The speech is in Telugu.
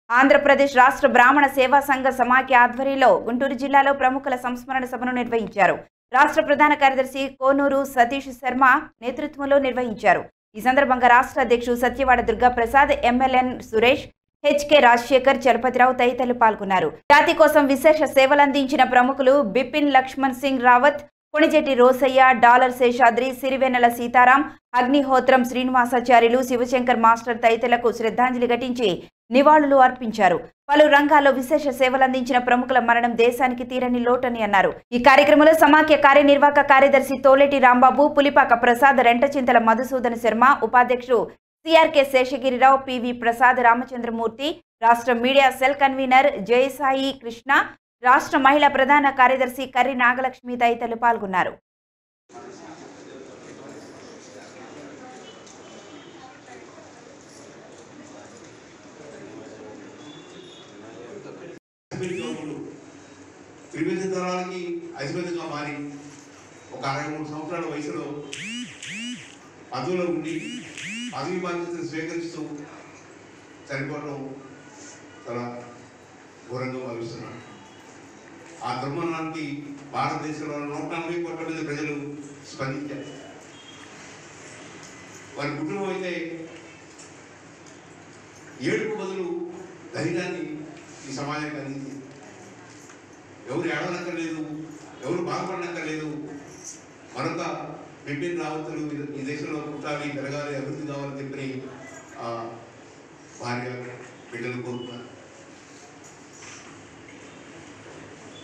ఆంధ్రప్రదేశ్ రాష్ట్ర బ్రాహ్మణ సేవా సంఘ సమాఖ్య ఆధ్వర్యంలో గుంటూరు జిల్లాలో ప్రముఖుల సంస్మరణ సభను నిర్వహించారు రాష్ట్ర ప్రధాన కార్యదర్శి కోనూరు సతీష్ శర్మ నేతృత్వంలో నిర్వహించారు ఈ సందర్భంగా రాష్ట్ర అధ్యక్షుడు సత్యవాడ దుర్గా ప్రసాద్ ఎమ్మెల్యన్ సురేష్ హెచ్కే రాజశేఖర్ చలపతిరావు తదితరులు పాల్గొన్నారు జాతి కోసం విశేష సేవలందించిన ప్రముఖులు బిపిన్ లక్ష్మణ్ సింగ్ రావత్ కొణిజెట్టి రోసయ్య డాలర్ శేషాద్రి సిరివెన్నెల సీతారాం అగ్నిహోత్రం శ్రీనివాసాచార్యులు శివశంకర్ మాస్టర్ తదితరులకు శ్రద్ధాంజలి ఘటించి నివాళులు అర్పించారు పలు రంగాల్లో విశేష సేవలందించిన ప్రముఖుల మరణం దేశానికి తీరని లోటని అన్నారు ఈ కార్యక్రమంలో సమాఖ్య కార్యనిర్వాహక కార్యదర్శి తోలేటి రాంబాబు పులిపాక ప్రసాద్ రెంటచింతల మధుసూదన్ శర్మ ఉపాధ్యక్షుడు సిఆర్కే శేషగిరిరావు పివి ప్రసాద్ రామచంద్రమూర్తి రాష్ట్ర media cell convener Jayasai Krishna రాష్ట్ర మహిళా ప్రధాన కార్యదర్శి కర్రి నాగలక్ష్మి తదితరులు పాల్గొన్నారు ఐస్బెడ్ జోకులు త్రివిధ తరాలకి ఐస్బెడ్గా మారి ఒక అరవై మూడు సంవత్సరాల వయసులో పదవిలో ఉండి పదవి బాధ్యతలు స్వీకరిస్తూ చనిపోవడం చాలా ఘోరంగా భావిస్తున్నాను ఆ దుర్మరణానికి భారతదేశంలో నూట నలభై కోట్ల మంది ప్రజలు స్పందించారు వారి కుటుంబం అయితే ఏడుపు బదులు ధైర్యాన్ని ఈ సమాజానికి అందించింది ఎవరు ఏడవనక్కర్లేదు ఎవరు బాధపడనక్కర్లేదు మరొక బిపిన్ రావతులు ఈ దేశంలో పుట్టాలి పెరగాలి అభివృద్ధి కావాలని చెప్పి ఆ భార్య బిడ్డలు కోరుకున్నారు